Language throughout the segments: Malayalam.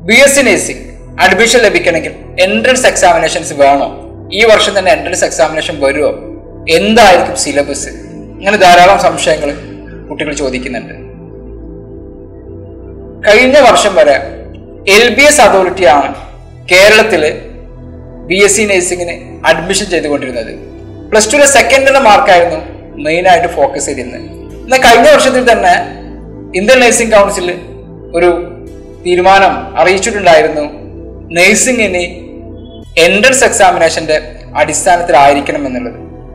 B S C nursing admission ലഭിക്കണമെങ്കിൽ എൻട്രൻസ് എക്സാമിനേഷൻസ് വേണോ ഈ വർഷം തന്നെ എൻട്രൻസ് എക്സാമിനേഷൻ വരുമോ എന്തായിരിക്കും സിലബസ് ഇങ്ങനെ ധാരാളം സംശയങ്ങൾ കുട്ടികൾ ചോദിക്കുന്നുണ്ട് കഴിഞ്ഞ വർഷം വരെ എൽ ബി എസ് അതോറിറ്റിയാണ് കേരളത്തിൽ ബി എസ് സി നഴ്സിംഗിന് അഡ്മിഷൻ ചെയ്തുകൊണ്ടിരുന്നത് പ്ലസ് ടുവിലെ സെക്കൻഡിന്റെ മാർക്കായിരുന്നു മെയിനായിട്ട് ഫോക്കസ് ചെയ്തിരുന്നത് എന്നാൽ കഴിഞ്ഞ വർഷത്തിൽ തന്നെ ഇന്ത്യൻ നഴ്സിംഗ് കൗൺസിൽ ഒരു തീരുമാനം അറിയിച്ചിട്ടുണ്ടായിരുന്നു നഴ്സിംഗിന് എൻട്രൻസ് എക്സാമിനേഷന്റെ അടിസ്ഥാനത്തിലായിരിക്കണം എന്നുള്ളത്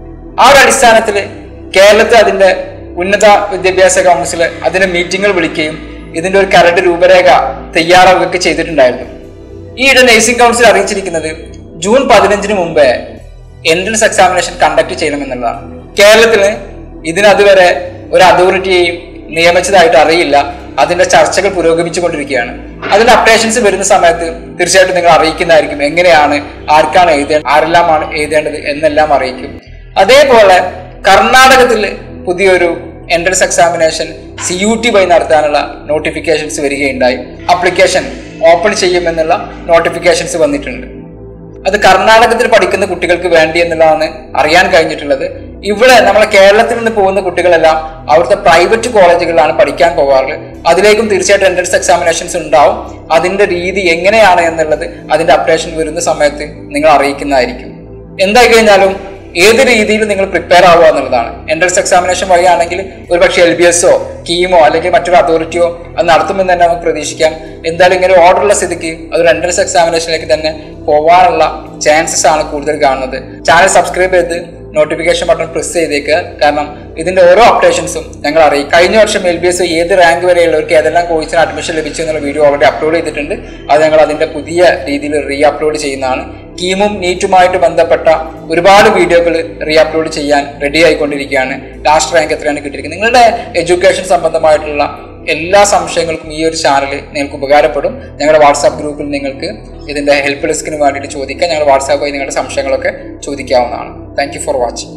ആ ഒരു അടിസ്ഥാനത്തിൽ കേരളത്തിൽ അതിന്റെ ഉന്നത വിദ്യാഭ്യാസ കൗൺസിൽ അതിന്റെ മീറ്റിങ്ങുകൾ വിളിക്കുകയും ഇതിന്റെ ഒരു കരട് രൂപരേഖ തയ്യാറാവുകയൊക്കെ ചെയ്തിട്ടുണ്ടായിരുന്നു ഈയിടെ നഴ്സിംഗ് കൗൺസിൽ അറിയിച്ചിരിക്കുന്നത് ജൂൺ പതിനഞ്ചിന് മുമ്പേ എൻട്രൻസ് എക്സാമിനേഷൻ കണ്ടക്ട് ചെയ്യണമെന്നുള്ളതാണ് കേരളത്തിന് ഇതിനതുവരെ ഒരു അതോറിറ്റിയെയും നിയമിച്ചതായിട്ട് അറിയില്ല അതിന്റെ ചർച്ചകൾ പുരോഗമിച്ചുകൊണ്ടിരിക്കുകയാണ് അതിന്റെ അപ്ഡേഷൻസ് വരുന്ന സമയത്ത് തീർച്ചയായിട്ടും നിങ്ങൾ അറിയിക്കുന്നതായിരിക്കും എങ്ങനെയാണ് ആർക്കാണ് എഴുതേണ്ടത് ആരെല്ലാമാണ് എഴുതേണ്ടത് എന്നെല്ലാം അറിയിക്കും അതേപോലെ കർണാടകത്തിൽ പുതിയൊരു entrance examination C U T വഴി നടത്താനുള്ള നോട്ടിഫിക്കേഷൻസ് വരികയുണ്ടായി അപ്ലിക്കേഷൻ ഓപ്പൺ ചെയ്യുമെന്നുള്ള നോട്ടിഫിക്കേഷൻസ് വന്നിട്ടുണ്ട് അത് കർണാടകത്തിൽ പഠിക്കുന്ന കുട്ടികൾക്ക് വേണ്ടി എന്നുള്ളതാണ് അറിയാൻ കഴിഞ്ഞിട്ടുള്ളത് ഇവിടെ നമ്മളെ കേരളത്തിൽ നിന്ന് പോകുന്ന കുട്ടികളെല്ലാം അവിടുത്തെ പ്രൈവറ്റ് കോളേജുകളിലാണ് പഠിക്കാൻ പോകാറുള്ളത് അതിലേക്കും തീർച്ചയായിട്ടും എൻട്രൻസ് എക്സാമിനേഷൻസ് ഉണ്ടാവും അതിന്റെ രീതി എങ്ങനെയാണ് എന്നുള്ളത് അതിന്റെ അപ്ഡേഷൻ വരുന്ന സമയത്ത് നിങ്ങൾ അറിയിക്കുന്നതായിരിക്കും എന്തായി കഴിഞ്ഞാലും ഏത് രീതിയിൽ നിങ്ങൾ പ്രിപ്പയർ ആവുക എന്നുള്ളതാണ് എൻട്രൻസ് എക്സാമിനേഷൻ വഴിയാണെങ്കിൽ ഒരുപക്ഷെ എൽ ബി എസോ കീമോ അല്ലെങ്കിൽ മറ്റൊരു അതോറിറ്റിയോ അത് നടത്തുമെന്ന് തന്നെ നമുക്ക് പ്രതീക്ഷിക്കാം എന്തായാലും ഇങ്ങനെ ഓർഡറുള്ള സ്ഥിതിക്ക് അതൊരു എൻട്രൻസ് എക്സാമിനേഷനിലേക്ക് തന്നെ പോകാനുള്ള ചാൻസസ് ആണ് കൂടുതൽ കാണുന്നത് ചാനൽ സബ്സ്ക്രൈബ് ചെയ്ത് നോട്ടിഫിക്കേഷൻ ബട്ടൺ പ്രസ് ചെയ്തേക്കുക കാരണം ഇതിന്റെ ഓരോ അപ്ഡേഷൻസും ഞങ്ങൾ അറിയിക്കും കഴിഞ്ഞ വർഷം എൽ ബി എസ് ഏത് റാങ്ക് വരെയുള്ളവർക്ക് ഏതെല്ലാം കോഴ്സിന് അഡ്മിഷൻ ലഭിച്ചു എന്നുള്ള വീഡിയോ ഓൾറെഡി അപ്ലോഡ് ചെയ്തിട്ടുണ്ട് അത് ഞങ്ങൾ അതിന്റെ പുതിയ രീതിയിൽ റീ അപ്ലോഡ് ചെയ്യുന്നതാണ് കീമും നീറ്റുമായിട്ട് ബന്ധപ്പെട്ട ഒരുപാട് വീഡിയോകൾ റീ അപ്ലോഡ് ചെയ്യാൻ റെഡി ആയിക്കൊണ്ടിരിക്കുകയാണ് ലാസ്റ്റ് റാങ്ക് എത്രയാണ് കിട്ടിയിരിക്കുന്നത് നിങ്ങളുടെ എഡ്യൂക്കേഷൻ സംബന്ധമായിട്ടുള്ള എല്ലാ സംശയങ്ങൾക്കും ഈ ഒരു ചാനൽ നിങ്ങൾക്ക് ഉപകാരപ്പെടും ഞങ്ങളുടെ വാട്സാപ്പ് ഗ്രൂപ്പിൽ നിങ്ങൾക്ക് ഇതിന്റെ ഹെൽപ്പ് ഡെസ്കിന് വേണ്ടിയിട്ട് ചോദിക്കാം ഞങ്ങൾ വാട്സാപ്പ് വഴി നിങ്ങളുടെ സംശയങ്ങളൊക്കെ ചോദിക്കാവുന്നതാണ് താങ്ക് യു ഫോർ വാച്ചിങ്